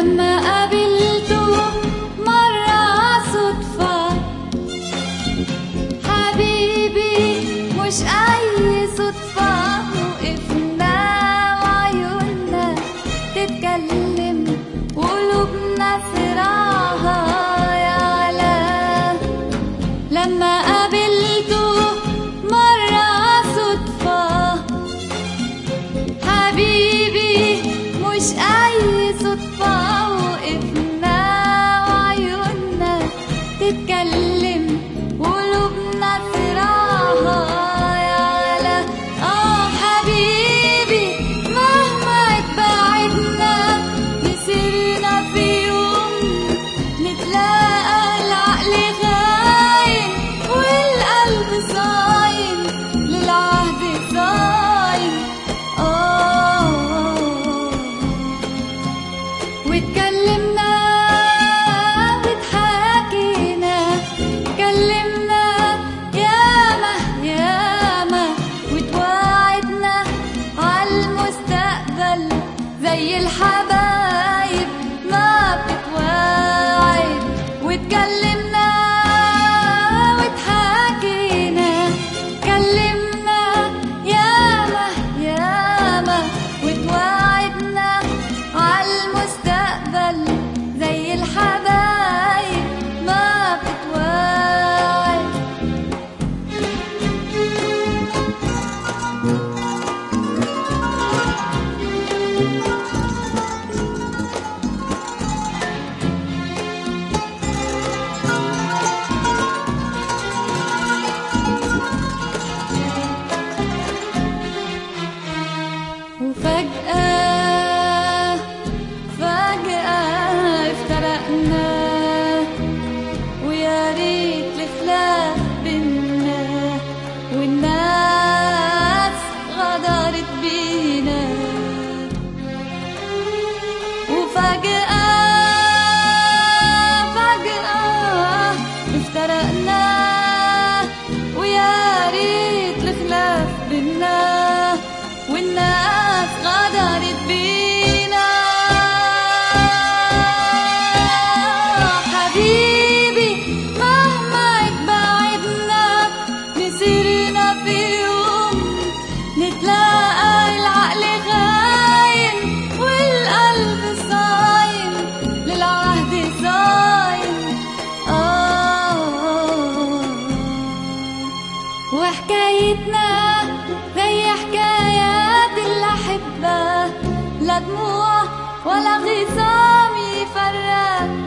لما قابلته مرة صدفة حبيبي مش أي صدفة وقفنا وعيوننا تتكلم وقلوبنا صراعها يعلى لما قابلته مرة صدفة حبيبي مش أي صدفة وقفنا وعيوننا تتكلم وقلوبنا صراعها يعلى آه حبيبي مهما اتبعدنا مسيرنا في يوم نتلاقى العقل غايم والقلب صايم للعهد صايم آه واتكلمنا واتحاكينا كلمنا ياما ياما وتواعدنا عالمستقبل زي الحبايب ما بتتواعد واتكلمنا واتحاكينا كلمنا ياما ياما وتواعدنا عالمستقبل زي الحبايب ما بتتواعد وفجأة فجأة افترقنا ويا ريت الخلاف بينا والناس غدرت بينا وفجأة فجأة افترقنا ويا ريت الخلاف بينا والناس غدرت بينا حبيبي مهما اتبعدنا مسيرنا في يوم نتلاقى العقل غايم والقلب صايم للعهد صايم آه وحكايتنا زي حكايات الأحبة لا دموع ولا غصام يفرق